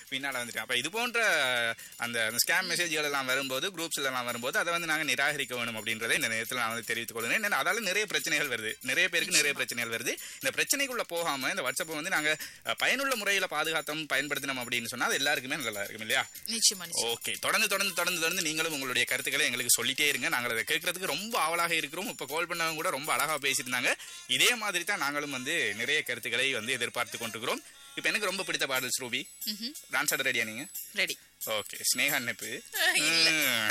பின்னால வந்துட்டேன் அப்ப இது போன்ற அந்த ஸ்கேம் மெசேஜ்கள் எல்லாம் வரும்போது குரூப்ஸ்ல எல்லாம் வரும்போது அதை வந்து நாங்க நிராகரிக்க வேணும் அப்படின்றதை இந்த நேரத்தில் நான் வந்து தெரிவித்துக் கொள்கிறேன் ஏன்னா அதால நிறைய பிரச்சனைகள் வருது நிறைய பேருக்கு நிறைய பிரச்சனைகள் வருது இந்த பிரச்சனைக்குள்ள போகாம இந்த வாட்ஸ்அப்பை வந்து நாங்க அஹ், பயனுள்ள முறையில பாதுகாத்தோம் பயன்படுத்தினோம் அப்படின்னு சொன்னா அது எல்லாருக்குமே நல்லா இருக்கும் இல்லையா நிச்சயமா நிச்சயமா ஓகே தொடர்ந்து தொடர்ந்து தொடர்ந்து தொடர்ந்து நீங்களும் உங்களுடைய கருத்துக்களை எங்களுக்கு சொல்லிட்டே இருங்க நாங்கள் அதை கேட்கறதுக்கு ரொம்ப ஆவலாக இருக்கிறோம் இப்ப கால் பண்ணவங்க கூட ரொம்ப அழகா பேசியிருந்தாங்க இதே மாதிரி தான் நாங்களும் வந்து நிறைய கருத்துக்களை வந்து எதிர்பார்த்து கொண்டிருக்கிறோம் இப்ப எனக்கு ரொம்ப பிடித்த பாடல் ஸ்ரூபி டான்ஸ் ஆட ரெடியா நீங்க ரெடி ஓகே ஸ்னேகா நெப்பு இல்ல. ம்.